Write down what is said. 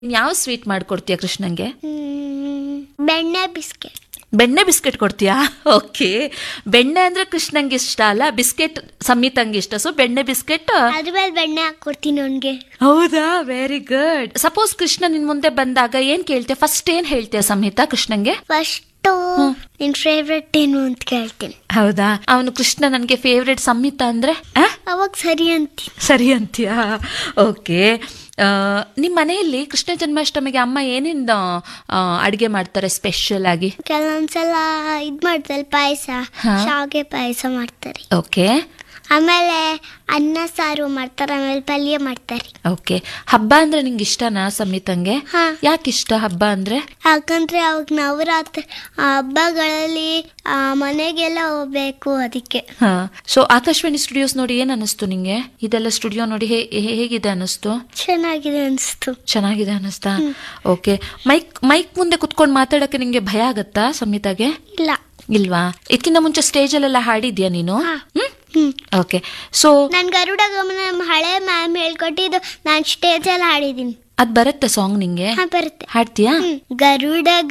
ಯಾವ ಸ್ವೀಟ್ ಮಾಡ್ಕೊಡ್ತೀಯ ಕೃಷ್ಣಂಗೆ ಹ್ಮ್, ಬೆಣ್ಣೆ ಬಿಸ್ಕೆಟ್ ಬೆಣ್ಣೆ ಬಿಸ್ಕೆಟ್ ಕೊಡ್ತೀಯಾ ಓಕೆ ಬೆಣ್ಣೆ ಅಂದ್ರೆ ಕೃಷ್ಣಂಗೆ ಇಷ್ಟ ಅಲ್ಲ ಬಿಸ್ಕೆಟ್ ಸಂಹಿತಂಗೆ ಇಷ್ಟ ಸೊ ಬೆಣ್ಣೆ ಬಿಸ್ಕೆಟ್ ಅದ್ರ ಮೇಲೆ ಬೆಣ್ಣೆ ಹಾಕೊಡ್ತೀನಿ ಅವನ್ಗೆ ಹೌದಾ ವೆರಿ ಗುಡ್ ಸಪೋಸ್ ಕೃಷ್ಣ ನಿನ್ ಮುಂದೆ ಬಂದಾಗ ಏನ್ ಕೇಳ್ತೀಯ ಫಸ್ಟ್ ಏನ್ ಹೇಳ್ತೀಯ ಸಂಹಿತ ಕೃಷ್ಣಂಗೆ ಫಸ್ಟು ನಿನ್ ಫೇವ್ರೆಟ್ ಏನು ಅಂತ ಕೇಳ್ತೀನಿ ಹೌದಾ ಅವನು ಕೃಷ್ಣ ನನ್ಗೆ ಫೇವ್ರೆಟ್ ಸಂಹಿತ ಅಂದ್ರೆ ಆ? ಅವಾಗ ಸರಿ ಅಂತೀನಿ ಸರಿ ಅಂತೀಯಾ ಓಕೆ ನಿಮ್ಮ ಮನೆಯಲ್ಲಿ ಕೃಷ್ಣ ಜನ್ಮಾಷ್ಟಮಿಗೆ ಅಮ್ಮ ಏನೇನು ಅಡಿಗೆ ಮಾಡ್ತಾರೆ ಸ್ಪೆಷಲ್ ಆಗಿ ಕೆಲವೊಂದ್ಸಲ ಇದ್ ಮಾಡ್ತಾರೆ ಪಾಯಸ ಹಾ. ಶಾವಿಗೆ ಪಾಯಸ ಮಾಡ್ತಾರೆ ಓಕೆ ಆಮೇಲೆ ಅನ್ನ ಸಾರು ಮಾಡ್ತಾರೆ ಆಮೇಲೆ ಪಲ್ಯ ಮಾಡ್ತಾರೆ ಓಕೆ ಹಬ್ಬ ಅಂದ್ರೆ ನಿಂಗೆ ಇಷ್ಟನಾ ಸಂಹಿತಂಗೆ ಹಾ ಯಾಕೆ ಇಷ್ಟ ಹಬ್ಬ ಅಂದ್ರೆ ಯಾಕಂದ್ರೆ ಅವಾಗ ನವರಾತ್ರಿ ಆ ಹಬ್ಬಗಳಲ್ಲಿ ಆ, ಮನೆಗೆಲ್ಲ ಹೋಗ್ಬೇಕು ಅದಕ್ಕೆ ಹಾ ಸೊ ಆಕಾಶವಾಣಿ ಸ್ಟುಡಿಯೋಸ್ ನೋಡಿ ಏನ್ ಅನಿಸ್ತು ನಿಂಗೆ ಇದೆಲ್ಲ ಸ್ಟುಡಿಯೋ ನೋಡಿ ಹೇ- ಹೇ- ಹೇಗಿದೆ ಅನಿಸ್ತು ಚೆನ್ನಾಗಿದೆ ಅನಿಸ್ತು ಚೆನ್ನಾಗಿದೆ ಅನಿಸ್ತಾ ಓಕೆ ಮೈಕ್ ಮೈಕ್ ಮುಂದೆ ಕುತ್ಕೊಂಡು ಮಾತಾಡಕ್ಕೆ ನಿಂಗೆ ಭಯ ಆಗತ್ತಾ ಸಂಹಿತಾಗೆ ಇಲ್ಲ ಇಲ್ವಾ ಇದಕ್ಕಿಂತ ಮುಂಚೆ ಸ್ಟೇಜ್ ಅಲ್ಲೆಲ್ಲ ಹಾಡಿದ್ಯಾ ನೀನು ಹಾ. ಹ್ಮ್ ಹ್ಮ್ ಓಕೆ ಸೊ ನನ್ ಗರುಡ ಗಮನ ನಮ್ಮ ಹಳೆ ಮ್ಯಾಮ್ ಹೇಳ್ಕೊಟ್ಟಿದ್ದು ನಾನು ಸ್ಟೇಜಲ್ಲಿ ಹಾಡಿದ್ದೀನಿ ಅದ್ ಬರುತ್ತೆ ಸಾಂಗ್ ನಿಂಗೆ ಹಾ ಬರುತ್ತೆ ಹಾಡ್ತೀಯಾ ಹ್ಮ್. ಗರುಡ